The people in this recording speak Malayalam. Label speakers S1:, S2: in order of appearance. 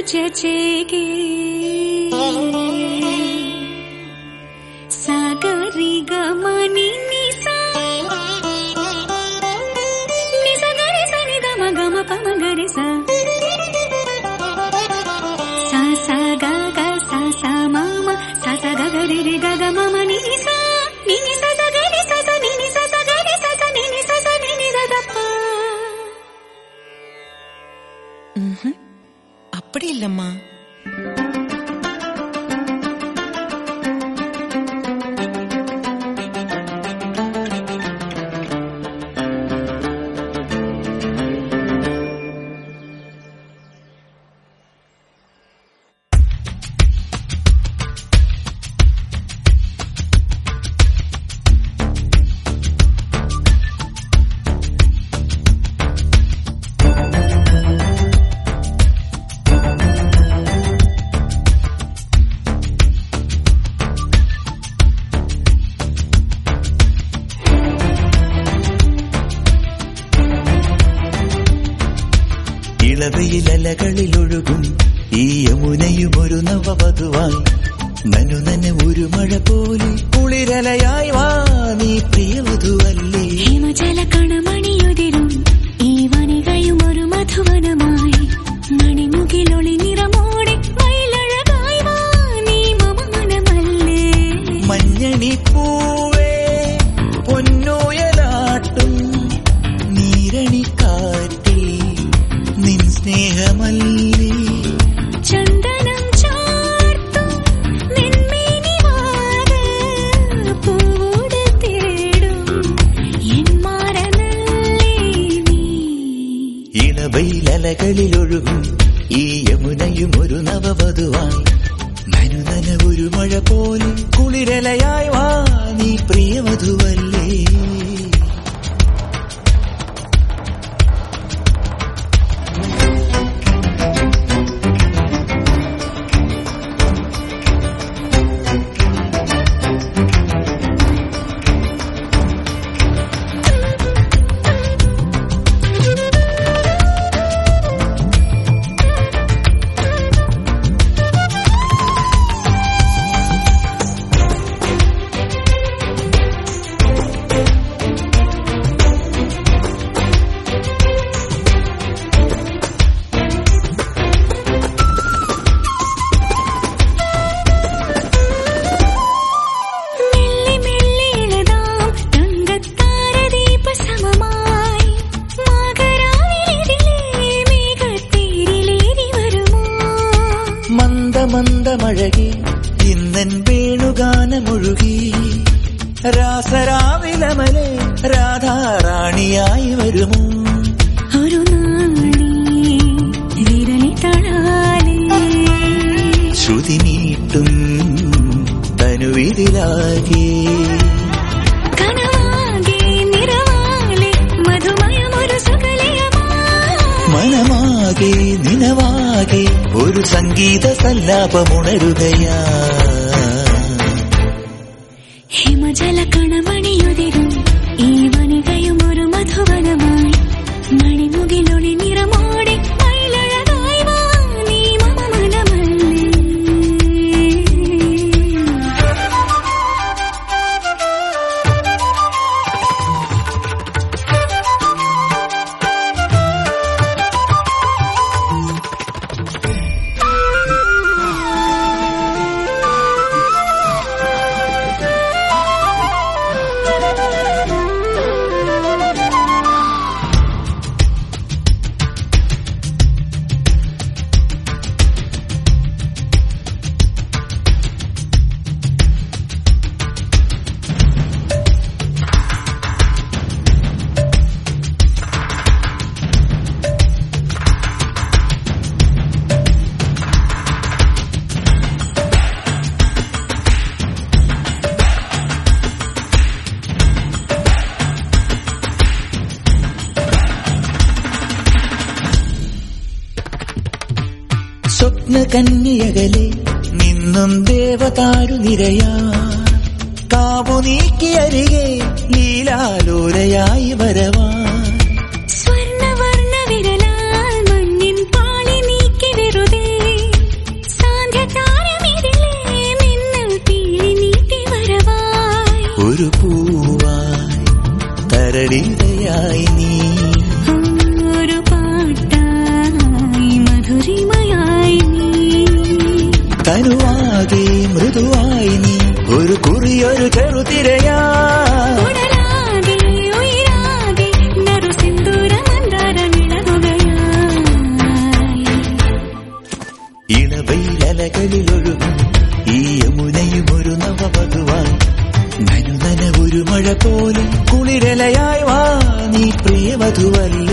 S1: ಜಚೆಗೆ ಸಾಗರಿ ಗಮನಿ ನಿಸ ನಿಸ ಗರಿ ಸ ನಿ ದ ಮ ಗ ಮ ಪ ಮ ಗರಿ ಸ ಸ ಸ ಗ ಗ ಸ ಸ ಮ ಮ ಸ ಸ ಗ ಗ ರಿ ರಿ ಗ ಗ ಮ ಮ ನಿ ನಿ ಸ ನಿ ನಿ ಸ ಸ ಗ ರಿ ಸ ಸ ನಿ ನಿ ಸ ಸ ಗ ರಿ ಸ ಸ ನಿ ನಿ ಸ ಸ ನಿ ನಿ ದ ದ ಪ
S2: ம்ஹும். அப்படி இல்லம்மா
S3: ഇളവയിലലകളിലൊഴുകും ഈ യമുനയും ഒരു നവവധുവായി നനുനന ഒരു മഴ പോലെ കുളിരലയായി വാ നീ പ്രിയവധുവല്ലേ
S1: ഹിമജല കണമണിയുതിരും ഈ വനികയും ഒരു മധുവനമായി മണിമുകിലൊളി നിറമോടെ മയിലഴകായി വാ നീ മമ മനമല്ലേ
S3: മഞ്ഞണി പൂവേ പൊന്നോയലാട്ടും നീരണിക്കാറ്റിൽ നിൻ സ്നേഹമല്ലേ
S1: ചന്ദനം ചാർത്തും നിന്മേനിവാത് പൂവോട് തേടും എൻ മാറനല്ലേ നീ
S3: ഇളവയിലലകളിലൊഴുകും ഈ യമുനയും ഒരു നവവധുവായി നനുനന ഒരു മഴ പോലെ കുളിരലയായി വാ നീ പ്രിയവധുവല്ലേ
S1: മെല്ലെ മെല്ലെ ഇളതാം തങ്കത്താരദീപ സമമായി മകരാവിലെതിലേ മേഘത്തേരിലേറി വരുമോ
S3: മന്ദ മന്ദ മഴകി ഇന്നൻ വേണുഗാനമൊഴുകി രാസരാവിലമലെ രാധാറാണിയായി വരുമോ
S1: ഒരു നാളി വിരലി തളാലേ
S3: ശ്രുതി നീട്ടും തനുവിതിലാകെ
S1: കനവാകെ നിറവാലെ മധുമയമൊരു സുകലയമാ
S3: മനമാകെ നിനവാകെ ഒരു സംഗീത സല്ലാപമുണരുകയാ
S1: ഹിമജല കണമണിയുതിരും ഈ വനികയും ഒരു മധുവനമായി മണിമുകിലൊളി നിറമോടെ മയിലഴകായി വാ നീ മമ മനമല്ലേ
S3: സ്വപ്ന കന്യകലെ നിന്നും ദേവതാരു നിരയാ കാവു നീക്കിയരികെ ലീലാലോലയായി വരവാ
S1: സ്വർണവർണ്ണ വിരലാൽ മഞ്ഞിൻ പാളി നീക്കി വെറുതെ
S3: തനുവാകെ മൃദുവായി നീ ഒരു കുറിയൊരു ചെറുതിരയാ
S1: ഉടലാകെ ഉയരാകെ നറു സിന്ദൂര മന്ദാര നിളകുകയായി
S3: ഇളവയിലലകളിലൊഴുകും ഈ യമുനയും ഒരു നവവധുവായി നനുനന ഒരു മഴ പോലെ കുളിരലയായി വാ നീ പ്രിയവധുവല്ലേ